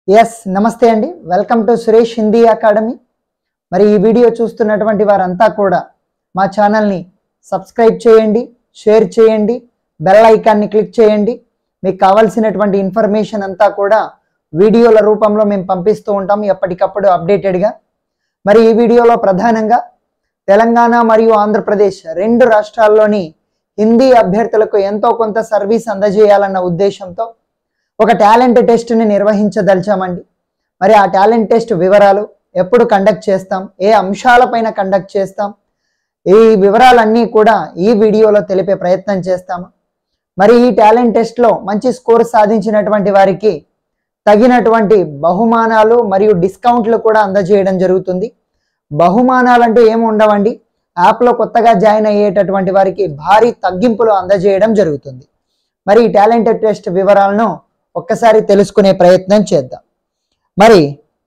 yes నమస్తే అండి welcome to Suresh Hindi academy మరి ఈ వీడియో చూస్తున్నటువంటి వారంతా కూడా మా ఛానల్ని సబ్స్క్రైబ్ చేయండి షేర్ చేయండి బెల్ ఐకాన్ని క్లిక్ చేయండి మీకు కావాల్సినటువంటి ఇన్ఫర్మేషన్ అంతా కూడా వీడియోల రూపంలో మేము పంపిస్తూ ఉంటాం ఎప్పటికప్పుడు అప్డేటెడ్గా మరి ఈ వీడియోలో ప్రధానంగా తెలంగాణ మరియు ఆంధ్రప్రదేశ్ రెండు రాష్ట్రాల్లోని హిందీ అభ్యర్థులకు ఎంతో కొంత సర్వీస్ అందజేయాలన్న ఉద్దేశంతో ఒక టాలెంట్ టెస్ట్ని నిర్వహించదలిచామండి మరి ఆ టాలెంట్ టెస్ట్ వివరాలు ఎప్పుడు కండక్ట్ చేస్తాం ఏ అంశాలపైన కండక్ట్ చేస్తాం ఈ వివరాలన్నీ కూడా ఈ వీడియోలో తెలిపే ప్రయత్నం చేస్తాము మరి ఈ టాలెంట్ టెస్ట్లో మంచి స్కోర్ సాధించినటువంటి వారికి తగినటువంటి బహుమానాలు మరియు డిస్కౌంట్లు కూడా అందజేయడం జరుగుతుంది బహుమానాలు అంటే ఏమి ఉండవండి యాప్లో కొత్తగా జాయిన్ అయ్యేటటువంటి వారికి భారీ తగ్గింపులు అందజేయడం జరుగుతుంది మరి ఈ టాలెంట్ టెస్ట్ వివరాలను ఒక్కసారి తెలుసుకునే ప్రయత్నం చేద్దాం మరి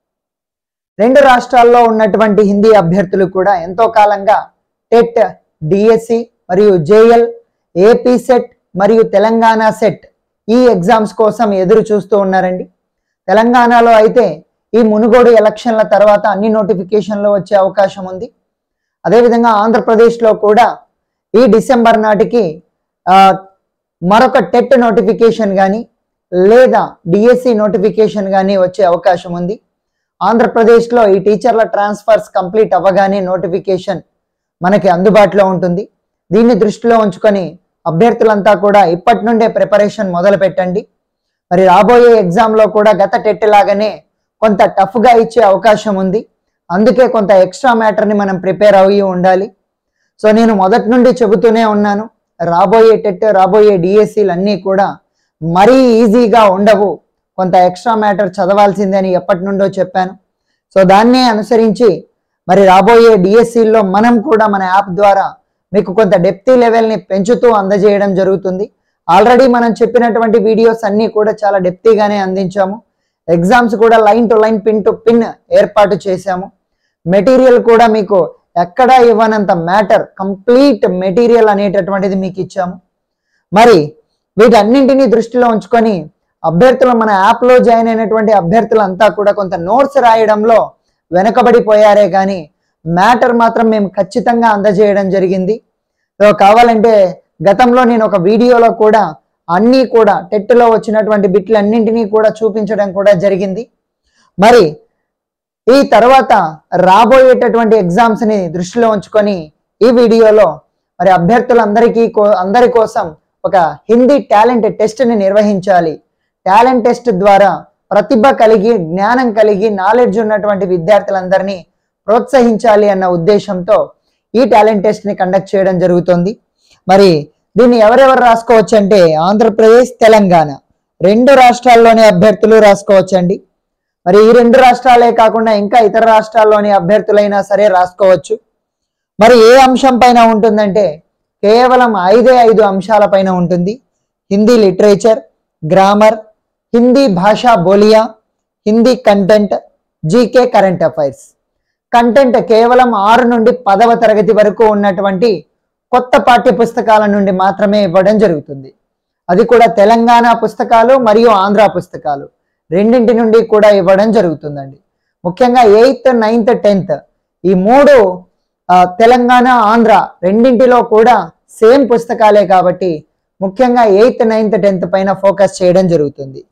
రెండు రాష్ట్రాల్లో ఉన్నటువంటి హిందీ అభ్యర్థులు కూడా ఎంతో కాలంగా టెట్ డిఎస్సి మరియు జేఎల్ ఏపీ సెట్ మరియు తెలంగాణ సెట్ ఈ ఎగ్జామ్స్ కోసం ఎదురు చూస్తూ ఉన్నారండి తెలంగాణలో అయితే ఈ మునుగోడు ఎలక్షన్ల తర్వాత అన్ని నోటిఫికేషన్లు వచ్చే అవకాశం ఉంది అదేవిధంగా ఆంధ్రప్రదేశ్లో కూడా ఈ డిసెంబర్ నాటికి ఆ, మరొక టెట్ నోటిఫికేషన్ కానీ లేదా డిఎస్సి నోటిఫికేషన్ కానీ వచ్చే అవకాశం ఉంది ఆంధ్రప్రదేశ్లో ఈ టీచర్ల ట్రాన్స్ఫర్స్ కంప్లీట్ అవ్వగానే నోటిఫికేషన్ మనకి అందుబాటులో ఉంటుంది దీన్ని దృష్టిలో ఉంచుకొని అభ్యర్థులంతా కూడా ఇప్పటి నుండే ప్రిపరేషన్ మొదలు పెట్టండి మరి రాబోయే ఎగ్జామ్లో కూడా గత టెట్ లాగానే కొంత టఫ్గా ఇచ్చే అవకాశం ఉంది అందుకే కొంత ఎక్స్ట్రా మ్యాటర్ని మనం ప్రిపేర్ అయ్యి ఉండాలి సో నేను మొదటి నుండి చెబుతూనే ఉన్నాను రాబోయే టెట్ రాబోయే డిఎస్సీలు అన్నీ కూడా మరీ ఈజీగా ఉండవు కొంత ఎక్స్ట్రా మ్యాటర్ చదవాల్సిందే అని ఎప్పటి నుండో చెప్పాను సో దాన్నే అనుసరించి మరి రాబోయే డిఎస్సీల్లో మనం కూడా మన యాప్ ద్వారా మీకు కొంత డెప్తీ లెవెల్ని పెంచుతూ అందజేయడం జరుగుతుంది ఆల్రెడీ మనం చెప్పినటువంటి వీడియోస్ అన్నీ కూడా చాలా డెప్తీగానే అందించాము ఎగ్జామ్స్ కూడా line to line pin to pin ఏర్పాటు చేశాము మెటీరియల్ కూడా మీకు ఎక్కడా ఇవ్వనంత మ్యాటర్ కంప్లీట్ మెటీరియల్ అనేటటువంటిది మీకు ఇచ్చాము మరి వీటన్నింటినీ దృష్టిలో ఉంచుకొని అభ్యర్థులు మన యాప్లో జాయిన్ అయినటువంటి అభ్యర్థులంతా కూడా కొంత నోట్స్ రాయడంలో వెనకబడిపోయారే కానీ మ్యాటర్ మాత్రం మేము ఖచ్చితంగా అందజేయడం జరిగింది సో కావాలంటే గతంలో నేను ఒక వీడియోలో కూడా అన్నీ కూడా టెట్లో వచ్చినటువంటి బిట్లన్నింటినీ కూడా చూపించడం కూడా జరిగింది మరి ఈ తర్వాత రాబోయేటటువంటి ఎగ్జామ్స్ ని దృష్టిలో ఉంచుకొని ఈ వీడియోలో మరి అభ్యర్థులందరికీ కో- అందరి కోసం ఒక హిందీ టాలెంట్ టెస్ట్ ని నిర్వహించాలి టాలెంట్ టెస్ట్ ద్వారా ప్రతిభ కలిగి జ్ఞానం కలిగి నాలెడ్జ్ ఉన్నటువంటి విద్యార్థులందరినీ ప్రోత్సహించాలి అన్న ఉద్దేశంతో ఈ టాలెంట్ టెస్ట్ ని కండక్ట్ చేయడం జరుగుతుంది మరి దీన్ని ఎవరెవరు రాసుకోవచ్చు అంటే ఆంధ్రప్రదేశ్ తెలంగాణ రెండు రాష్ట్రాల్లోని అభ్యర్థులు రాసుకోవచ్చండి మరి ఈ రెండు రాష్ట్రాలే కాకుండా ఇంకా ఇతర రాష్ట్రాల్లోని అభ్యర్థులైనా సరే రాసుకోవచ్చు మరి ఏ అంశం పైన ఉంటుందంటే కేవలం ఐదే ఐదు అంశాల పైన ఉంటుంది హిందీ లిటరేచర్ గ్రామర్ హిందీ భాషా బోలియా Hindi content GK current affairs content కేవలం ఆరు నుండి పదవ తరగతి వరకు ఉన్నటువంటి కొత్త పాఠ్య పుస్తకాల నుండి మాత్రమే ఇవ్వడం జరుగుతుంది అది కూడా తెలంగాణ పుస్తకాలు మరియు ఆంధ్ర పుస్తకాలు రెండింటి నుండి కూడా ఇవ్వడం జరుగుతుందండి ముఖ్యంగా ఎయిత్ నైన్త్ టెన్త్ ఈ మూడు ఆ, తెలంగాణ ఆంధ్ర రెండింటిలో కూడా సేమ్ పుస్తకాలే కాబట్టి ముఖ్యంగా ఎయిత్ నైన్త్ టెన్త్ పైన ఫోకస్ చేయడం జరుగుతుంది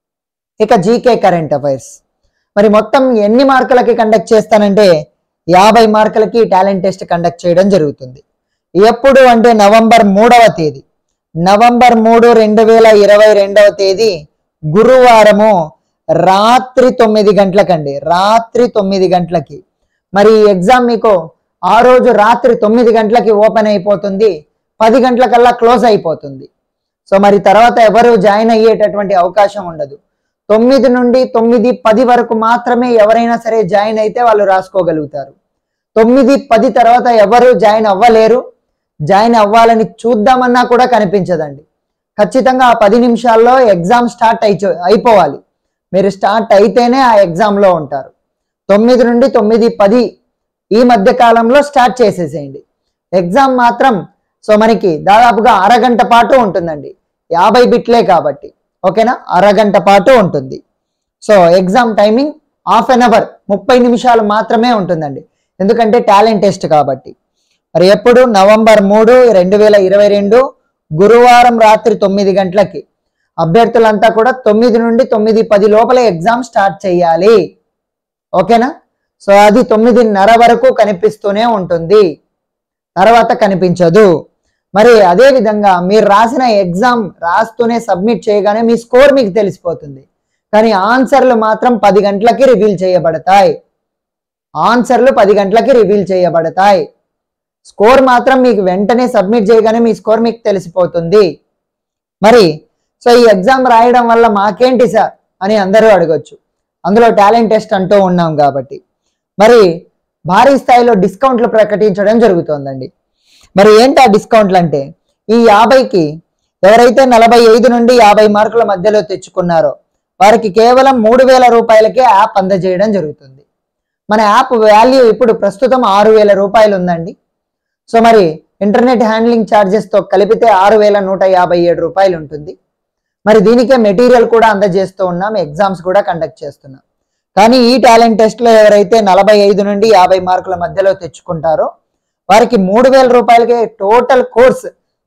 ఇక జీకే కరెంట్ అఫైర్స్ మరి మొత్తం ఎన్ని మార్కులకి కండక్ట్ చేస్తానంటే యాభై మార్కులకి టాలెంట్ టెస్ట్ కండక్ట్ చేయడం జరుగుతుంది ఎప్పుడు అంటే నవంబర్ మూడవ తేదీ నవంబర్ మూడు రెండు వేల ఇరవై రెండవ తేదీ గురువారము రాత్రి తొమ్మిది గంటలకండి రాత్రి తొమ్మిది గంటలకి మరి ఈ ఎగ్జామ్ మీకు ఆ రోజు రాత్రి తొమ్మిది గంటలకి ఓపెన్ అయిపోతుంది పది గంటలకల్లా క్లోజ్ అయిపోతుంది సో మరి తర్వాత ఎవరు జాయిన్ అయ్యేటటువంటి అవకాశం ఉండదు తొమ్మిది నుండి తొమ్మిది పది వరకు మాత్రమే ఎవరైనా సరే జాయిన్ అయితే వాళ్ళు రాసుకోగలుగుతారు తొమ్మిది పది తర్వాత ఎవరు జాయిన్ అవ్వలేరు జాయిన్ అవ్వాలని చూద్దామన్నా కూడా కనిపించదండి ఖచ్చితంగా ఆ పది నిమిషాల్లో ఎగ్జామ్ స్టార్ట్ అయి అయిపోవాలి మీరు స్టార్ట్ అయితేనే ఆ ఎగ్జామ్లో ఉంటారు తొమ్మిది నుండి తొమ్మిది పది ఈ మధ్య కాలంలో స్టార్ట్ చేసేసేయండి ఎగ్జామ్ మాత్రం సో మనకి దాదాపుగా అరగంట పాటు ఉంటుందండి యాభై బిట్లే కాబట్టి ఓకేనా అరగంట పాటు ఉంటుంది so exam timing half an hour ముప్పై నిమిషాలు మాత్రమే ఉంటుందండి ఎందుకంటే టాలెంట్ టెస్ట్ కాబట్టి మరి ఎప్పుడు నవంబర్ మూడు రెండు వేల ఇరవై రెండు గురువారం రాత్రి తొమ్మిది గంటలకి అభ్యర్థులంతా కూడా తొమ్మిది నుండి తొమ్మిది పది లోపల ఎగ్జామ్ స్టార్ట్ చేయాలి ఓకేనా సో అది తొమ్మిదిన్నర వరకు కనిపిస్తూనే ఉంటుంది తర్వాత కనిపించదు మరి అదే విధంగా మీరు రాసిన ఎగ్జామ్ రాస్తూనే సబ్మిట్ చేయగానే మీ స్కోర్ మీకు తెలిసిపోతుంది కానీ ఆన్సర్లు మాత్రం పది గంటలకి రివీల్ చేయబడతాయి ఆన్సర్లు పది గంటలకి రివీల్ చేయబడతాయి స్కోర్ మాత్రం మీకు వెంటనే సబ్మిట్ చేయగానే మీ స్కోర్ మీకు తెలిసిపోతుంది మరి సో ఈ ఎగ్జామ్ రాయడం వల్ల మాకేంటి సార్ అని అందరూ అడగొచ్చు అందులో టాలెంట్ టెస్ట్ అంటూ ఉన్నాం కాబట్టి మరి భారీ స్థాయిలో డిస్కౌంట్లు ప్రకటించడం జరుగుతోందండి మరి ఏంటి ఆ డిస్కౌంట్లు అంటే ఈ యాభైకి ఎవరైతే నలభై ఐదు నుండి యాభై మార్కుల మధ్యలో తెచ్చుకున్నారో వారికి కేవలం మూడు వేల రూపాయలకే యాప్ అందజేయడం జరుగుతుంది మన యాప్ వాల్యూ ఇప్పుడు ప్రస్తుతం ఆరు వేల రూపాయలు ఉందండి సో మరి ఇంటర్నెట్ హ్యాండ్లింగ్ ఛార్జెస్తో కలిపితే ఆరు వేల నూట యాభై ఏడు రూపాయలు ఉంటుంది మరి దీనికే మెటీరియల్ కూడా అందజేస్తూ ఉన్నాం ఎగ్జామ్స్ కూడా కండక్ట్ చేస్తున్నాం కానీ ఈ టాలెంట్ టెస్ట్లో ఎవరైతే నలభై ఐదు నుండి యాభై మార్కుల మధ్యలో తెచ్చుకుంటారో వారికి మూడు వేల రూపాయలకే టోటల్ కోర్స్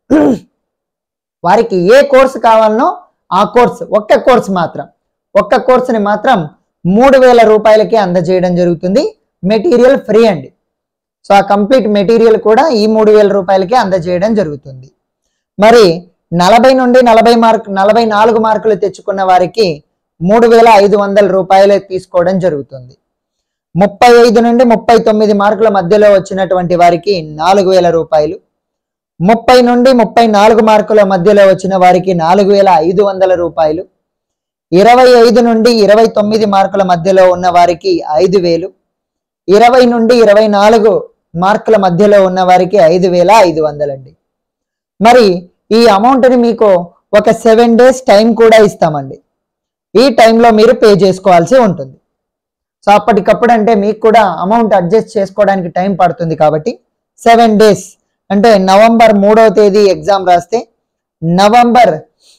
వారికి ఏ కోర్సు కావాలనో ఆ కోర్స్ ఒక్క కోర్స్ మాత్రం ఒక్క కోర్సుని మాత్రం మూడు వేల రూపాయలకే అందజేయడం జరుగుతుంది మెటీరియల్ ఫ్రీ అండి సో ఆ కంప్లీట్ మెటీరియల్ కూడా ఈ మూడు వేల రూపాయలకే అందజేయడం జరుగుతుంది మరి నలభై నుండి నలభై మార్క్ నలభై నాలుగు మార్కులు తెచ్చుకున్న వారికి మూడు వేల ఐదు వందల రూపాయలు తీసుకోవడం జరుగుతుంది ముప్పై ఐదు నుండి ముప్పై తొమ్మిది మార్కుల మధ్యలో వచ్చినటువంటి వారికి నాలుగు వేల రూపాయలు ముప్పై నుండి ముప్పై నాలుగు మార్కుల మధ్యలో వచ్చిన వారికి నాలుగు వేల ఐదు వందల రూపాయలు ఇరవై ఐదు నుండి ఇరవై తొమ్మిది మార్కుల మధ్యలో ఉన్న వారికి ఐదు వేలు ఇరవై నుండి ఇరవై నాలుగు మార్కుల మధ్యలో ఉన్న వారికి ఐదు వేల ఐదు వందలండి మరి ఈ అమౌంట్ని మీకు ఒక సెవెన్ డేస్ టైం కూడా ఇస్తామండి ఈ టైంలో మీరు పే చేసుకోవాల్సి ఉంటుంది సో అప్పటికప్పుడు అంటే మీకు కూడా అమౌంట్ అడ్జస్ట్ చేసుకోవడానికి టైం పడుతుంది కాబట్టి సెవెన్ డేస్ అంటే నవంబర్ మూడవ తేదీ ఎగ్జామ్ రాస్తే నవంబర్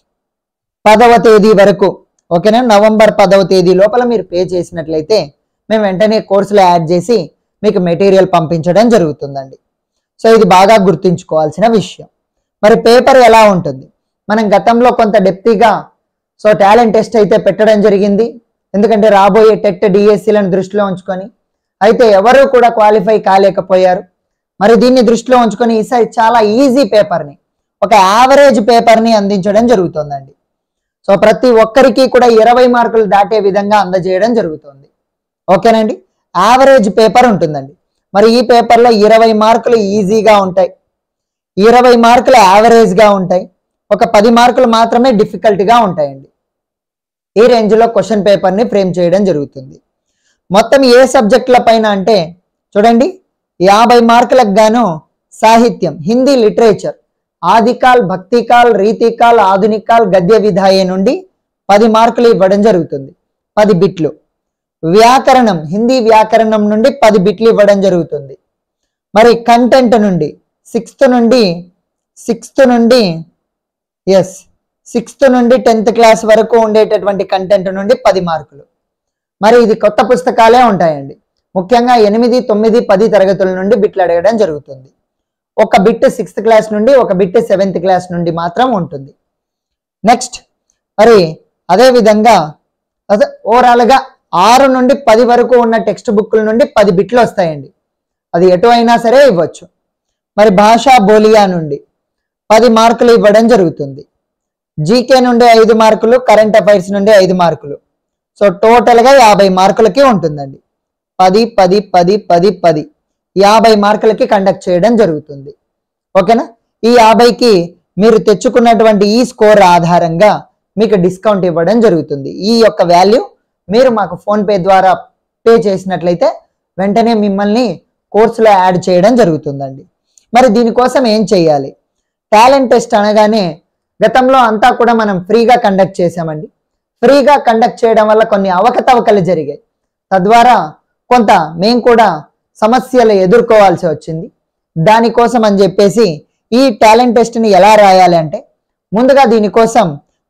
పదవ తేదీ వరకు ఓకేనా నవంబర్ పదవ తేదీ లోపల మీరు పే చేసినట్లయితే మేము వెంటనే కోర్సులో యాడ్ చేసి మీకు మెటీరియల్ పంపించడం జరుగుతుందండి సో ఇది బాగా గుర్తుంచుకోవాల్సిన విషయం మరి పేపర్ ఎలా ఉంటుంది మనం గతంలో కొంత డెప్తీగా సో టాలెంట్ టెస్ట్ అయితే పెట్టడం జరిగింది ఎందుకంటే రాబోయే టెట్ డిఎస్సీలను దృష్టిలో ఉంచుకొని అయితే ఎవరు కూడా క్వాలిఫై కాలేకపోయారు మరి దీన్ని దృష్టిలో ఉంచుకొని ఈసారి చాలా ఈజీ పేపర్ని ఒక యావరేజ్ పేపర్ని అందించడం జరుగుతుందండి సో ప్రతి ఒక్కరికి కూడా ఇరవై మార్కులు దాటే విధంగా అందజేయడం జరుగుతుంది ఓకేనండి యావరేజ్ పేపర్ ఉంటుందండి మరి ఈ పేపర్లో ఇరవై మార్కులు ఈజీగా ఉంటాయి ఇరవై మార్కులు యావరేజ్గా ఉంటాయి ఒక పది మార్కులు మాత్రమే డిఫికల్ట్గా ఉంటాయండి ఈ రేంజ్లో క్వశ్చన్ పేపర్ని ఫ్రేమ్ చేయడం జరుగుతుంది మొత్తం ఏ సబ్జెక్టుల పైన అంటే చూడండి యాభై మార్కులకు గాను సాహిత్యం హిందీ లిటరేచర్ ఆదికాల్ భక్తికాల్ రీతికాల్ ఆధునికాల్ గద్య విధాయే నుండి పది మార్కులు ఇవ్వడం జరుగుతుంది పది బిట్లు వ్యాకరణం హిందీ వ్యాకరణం నుండి పది బిట్లు ఇవ్వడం జరుగుతుంది మరి కంటెంట్ నుండి సిక్స్త్ నుండి సిక్స్త్ నుండి ఎస్ సిక్స్త్ నుండి టెన్త్ క్లాస్ వరకు ఉండేటటువంటి కంటెంట్ నుండి పది మార్కులు మరి ఇది కొత్త పుస్తకాలే ఉంటాయండి ముఖ్యంగా ఎనిమిది తొమ్మిది పది తరగతుల నుండి బిట్లు అడగడం జరుగుతుంది ఒక బిట్ సిక్స్త్ క్లాస్ నుండి ఒక బిట్ సెవెంత్ క్లాస్ నుండి మాత్రం ఉంటుంది నెక్స్ట్ మరి అదే విధంగా అదే ఓవరాల్గా ఆరు నుండి పది వరకు ఉన్న టెక్స్ట్ బుక్ల నుండి పది బిట్లు వస్తాయండి అది ఎటు అయినా సరే ఇవ్వచ్చు మరి భాషా బోలియా నుండి పది మార్కులు ఇవ్వడం జరుగుతుంది జీకే నుండి ఐదు మార్కులు కరెంట్ అఫైర్స్ నుండి ఐదు మార్కులు సో టోటల్గా యాభై మార్కులకి ఉంటుందండి పది పది పది పది పది యాభై మార్కులకి కండక్ట్ చేయడం జరుగుతుంది ఓకేనా ఈ యాభైకి మీరు తెచ్చుకున్నటువంటి ఈ స్కోర్ ఆధారంగా మీకు డిస్కౌంట్ ఇవ్వడం జరుగుతుంది ఈ యొక్క వాల్యూ మీరు మాకు ఫోన్పే ద్వారా పే చేసినట్లయితే వెంటనే మిమ్మల్ని కోర్సులో యాడ్ చేయడం జరుగుతుందండి మరి దీనికోసం ఏం చేయాలి టాలెంట్ టెస్ట్ అనగానే గతంలో అంతా కూడా మనం ఫ్రీగా కండక్ట్ చేసామండి ఫ్రీగా కండక్ట్ చేయడం వల్ల కొన్ని అవకతవకలు జరిగాయి తద్వారా కొంత మేము కూడా సమస్యలు ఎదుర్కోవాల్సి వచ్చింది దానికోసం అని చెప్పేసి ఈ టాలెంట్ టెస్ట్ని ఎలా రాయాలి అంటే ముందుగా దీనికోసం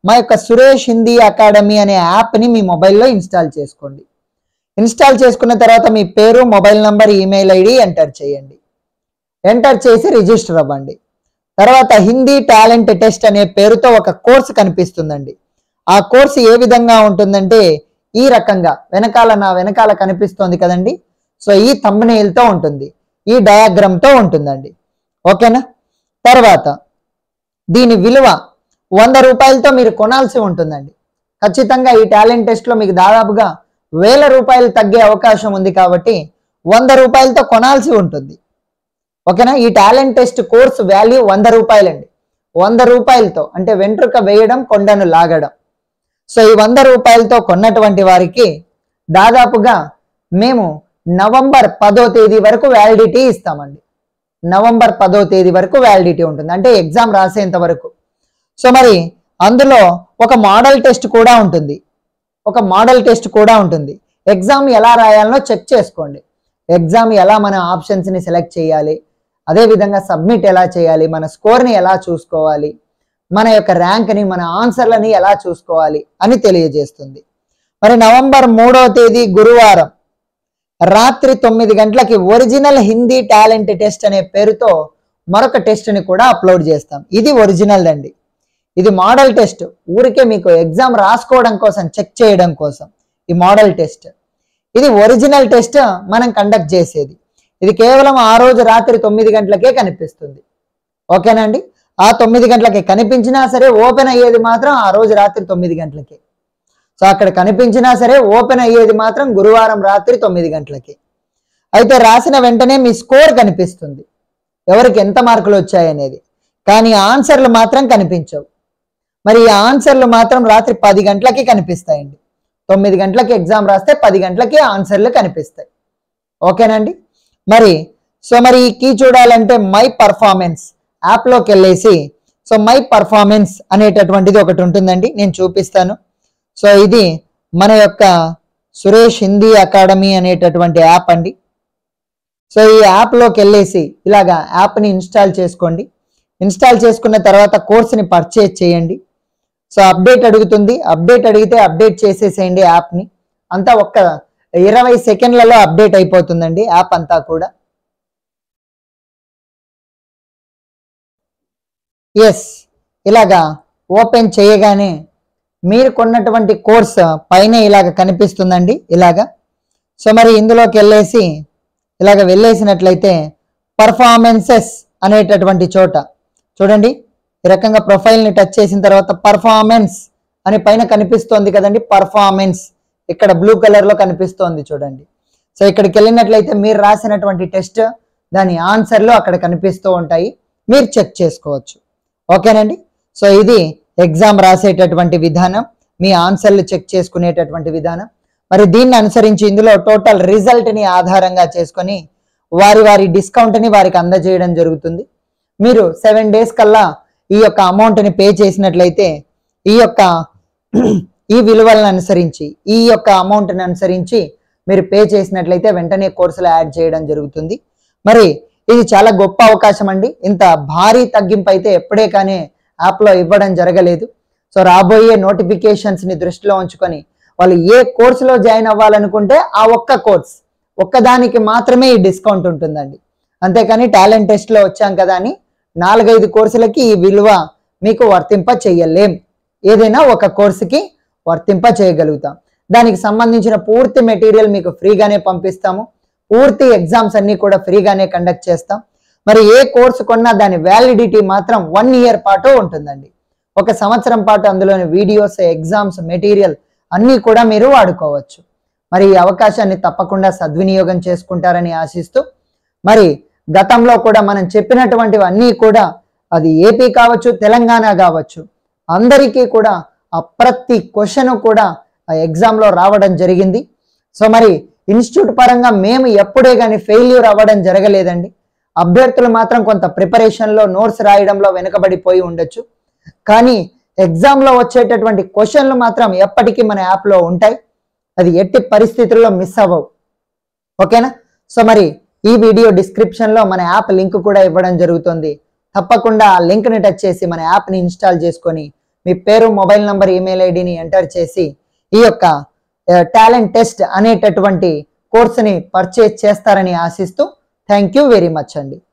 మా యొక్క సురేష్ హిందీ అకాడమీ అనే యాప్ని మీ మొబైల్లో ఇన్స్టాల్ చేసుకోండి ఇన్స్టాల్ చేసుకున్న తర్వాత మీ పేరు mobile number email ID enter చేయండి ఎంటర్ చేసి రిజిస్టర్ అవ్వండి తర్వాత హిందీ టాలెంట్ టెస్ట్ అనే పేరుతో ఒక కోర్సు కనిపిస్తుందండి ఆ కోర్సు ఏ విధంగా ఉంటుందంటే ఈ రకంగా వెనకాల నా వెనకాల కనిపిస్తోంది కదండి సో ఈ తో ఉంటుంది ఈ diagram తో ఉంటుందండి ఓకేనా తర్వాత దీని విలువ వంద రూపాయలతో మీరు కొనాల్సి ఉంటుందండి ఖచ్చితంగా ఈ టాలెంట్ టెస్ట్లో మీకు దాదాపుగా వేల రూపాయలు తగ్గే అవకాశం ఉంది కాబట్టి వంద రూపాయలతో కొనాల్సి ఉంటుంది ఓకేనా ఈ టాలెంట్ టెస్ట్ కోర్స్ వాల్యూ వంద రూపాయలండి వంద రూపాయలతో అంటే వెంట్రుక వేయడం కొండను లాగడం సో ఈ వంద రూపాయలతో కొన్నటువంటి వారికి దాదాపుగా మేము నవంబర్ పదో తేదీ వరకు వ్యాలిడిటీ ఇస్తామండి నవంబర్ పదో తేదీ వరకు వ్యాలిడిటీ ఉంటుంది అంటే ఎగ్జామ్ రాసేంత వరకు సో మరి అందులో ఒక మోడల్ టెస్ట్ కూడా ఉంటుంది ఒక మోడల్ టెస్ట్ కూడా ఉంటుంది ఎగ్జామ్ ఎలా రాయాలనో చెక్ చేసుకోండి ఎగ్జామ్ ఎలా మన ఆప్షన్స్ని సెలెక్ట్ చేయాలి అదే విధంగా సబ్మిట్ ఎలా చేయాలి మన స్కోర్ని ఎలా చూసుకోవాలి మన యొక్క ర్యాంక్ని మన ఆన్సర్లని ఎలా చూసుకోవాలి అని తెలియజేస్తుంది మరి నవంబర్ మూడవ తేదీ గురువారం రాత్రి తొమ్మిది గంటలకి ఒరిజినల్ హిందీ టాలెంట్ టెస్ట్ అనే పేరుతో మరొక టెస్ట్ని కూడా అప్లోడ్ చేస్తాం ఇది ఒరిజినల్ అండి ఇది మోడల్ టెస్ట్ ఊరికే మీకు ఎగ్జామ్ రాసుకోవడం కోసం చెక్ చేయడం కోసం ఈ మోడల్ టెస్ట్ ఇది ఒరిజినల్ టెస్ట్ మనం కండక్ట్ చేసేది ఇది కేవలం ఆ రోజు రాత్రి తొమ్మిది గంటలకే కనిపిస్తుంది ఓకేనండి ఆ తొమ్మిది గంటలకి కనిపించినా సరే ఓపెన్ అయ్యేది మాత్రం ఆ రోజు రాత్రి తొమ్మిది గంటలకి సో అక్కడ కనిపించినా సరే ఓపెన్ అయ్యేది మాత్రం గురువారం రాత్రి తొమ్మిది గంటలకి అయితే రాసిన వెంటనే మీ స్కోర్ కనిపిస్తుంది ఎవరికి ఎంత మార్కులు వచ్చాయనేది కానీ ఆన్సర్లు మాత్రం కనిపించవు మరి ఈ ఆన్సర్లు మాత్రం రాత్రి పది గంటలకి కనిపిస్తాయండి తొమ్మిది గంటలకి ఎగ్జామ్ రాస్తే పది గంటలకి ఆన్సర్లు కనిపిస్తాయి ఓకేనండి మరి సో మరి ఈ కీ చూడాలంటే మై పర్ఫార్మెన్స్ యాప్లోకి వెళ్ళేసి సో మై పర్ఫార్మెన్స్ అనేటటువంటిది ఒకటి ఉంటుందండి నేను చూపిస్తాను సో ఇది మన యొక్క సురేష్ హిందీ అకాడమీ అనేటటువంటి యాప్ అండి సో ఈ యాప్లోకి వెళ్ళేసి ఇలాగా యాప్ని ఇన్స్టాల్ చేసుకోండి ఇన్స్టాల్ చేసుకున్న తర్వాత కోర్సుని పర్చేజ్ చేయండి సో అప్డేట్ అడుగుతుంది అప్డేట్ అడిగితే అప్డేట్ చేసేసేయండి యాప్ని అంతా ఒక్క ఇరవై సెకండ్లలో అప్డేట్ అయిపోతుందండి యాప్ అంతా కూడా ఎస్ ఇలాగా ఓపెన్ చేయగానే మీరు కొన్నటువంటి కోర్స్ పైన ఇలాగ కనిపిస్తుందండి ఇలాగా సో మరి ఇందులోకి వెళ్ళేసి ఇలాగ వెళ్ళేసినట్లయితే పర్ఫార్మెన్సెస్ అనేటటువంటి చోట చూడండి ఈ రకంగా ప్రొఫైల్ని టచ్ చేసిన తర్వాత పర్ఫార్మెన్స్ అని పైన కనిపిస్తోంది కదండి పర్ఫార్మెన్స్ ఇక్కడ బ్లూ కలర్లో కనిపిస్తోంది చూడండి సో ఇక్కడికి వెళ్ళినట్లయితే మీరు రాసినటువంటి టెస్ట్ దాని ఆన్సర్లు అక్కడ కనిపిస్తూ ఉంటాయి మీరు చెక్ చేసుకోవచ్చు ఓకేనండి సో ఇది ఎగ్జామ్ రాసేటటువంటి విధానం మీ ఆన్సర్లు చెక్ చేసుకునేటటువంటి విధానం మరి దీన్ని అనుసరించి ఇందులో టోటల్ రిజల్ట్ని ఆధారంగా చేసుకొని వారి వారి డిస్కౌంట్ని వారికి అందజేయడం జరుగుతుంది మీరు సెవెన్ డేస్ కల్లా ఈ యొక్క అమౌంట్ని పే చేసినట్లయితే ఈ యొక్క ఈ విలువలను అనుసరించి ఈ యొక్క అమౌంట్ని అనుసరించి మీరు పే చేసినట్లయితే వెంటనే కోర్సులో యాడ్ చేయడం జరుగుతుంది మరి ఇది చాలా గొప్ప అవకాశం అండి ఇంత భారీ తగ్గింపు అయితే ఎప్పుడే కానీ యాప్లో ఇవ్వడం జరగలేదు సో రాబోయే notifications ని దృష్టిలో ఉంచుకొని వాళ్ళు ఏ కోర్సులో జాయిన్ అవ్వాలనుకుంటే ఆ ఒక్క కోర్స్ ఒక్కదానికి మాత్రమే ఈ డిస్కౌంట్ ఉంటుందండి అంతేకాని టాలెంట్ టెస్ట్లో వచ్చాం కదా అని నాలుగైదు కోర్సులకి ఈ విలువ మీకు వర్తింప చేయలేం ఏదైనా ఒక కోర్సుకి వర్తింప చేయగలుగుతాం దానికి సంబంధించిన పూర్తి మెటీరియల్ మీకు ఫ్రీగానే పంపిస్తాము పూర్తి ఎగ్జామ్స్ అన్ని కూడా ఫ్రీగానే కండక్ట్ చేస్తాం మరి ఏ కోర్సు కొన్నా దాని వ్యాలిడిటీ మాత్రం వన్ ఇయర్ పాటు ఉంటుందండి ఒక సంవత్సరం పాటు అందులోని వీడియోస్ ఎగ్జామ్స్ మెటీరియల్ అన్నీ కూడా మీరు వాడుకోవచ్చు మరి ఈ అవకాశాన్ని తప్పకుండా సద్వినియోగం చేసుకుంటారని ఆశిస్తూ మరి గతంలో కూడా మనం చెప్పినటువంటివి అన్నీ కూడా అది ఏపీ కావచ్చు తెలంగాణ కావచ్చు అందరికీ కూడా ఆ ప్రతి క్వశ్చన్ కూడా ఆ ఎగ్జామ్లో రావడం జరిగింది సో మరి ఇన్స్టిట్యూట్ పరంగా మేము ఎప్పుడే కానీ ఫెయిల్యూర్ అవ్వడం జరగలేదండి అభ్యర్థులు మాత్రం కొంత ప్రిపరేషన్లో నోట్స్ రాయడంలో వెనుకబడిపోయి ఉండొచ్చు కానీ ఎగ్జామ్లో వచ్చేటటువంటి క్వశ్చన్లు మాత్రం ఎప్పటికీ మన యాప్లో ఉంటాయి అది ఎట్టి పరిస్థితుల్లో మిస్ అవ్వవు ఓకేనా సో మరి ఈ వీడియో డిస్క్రిప్షన్లో మన యాప్ లింక్ కూడా ఇవ్వడం జరుగుతుంది తప్పకుండా ఆ లింక్ని టచ్ చేసి మన యాప్ని ఇన్స్టాల్ చేసుకొని మీ పేరు మొబైల్ నంబర్ ఈమెయిల్ ఐడిని ఎంటర్ చేసి ఈ యొక్క టాలెంట్ టెస్ట్ అనేటటువంటి కోర్సుని పర్చేజ్ చేస్తారని ఆశిస్తూ థ్యాంక్ యూ వెరీ మచ్ అండి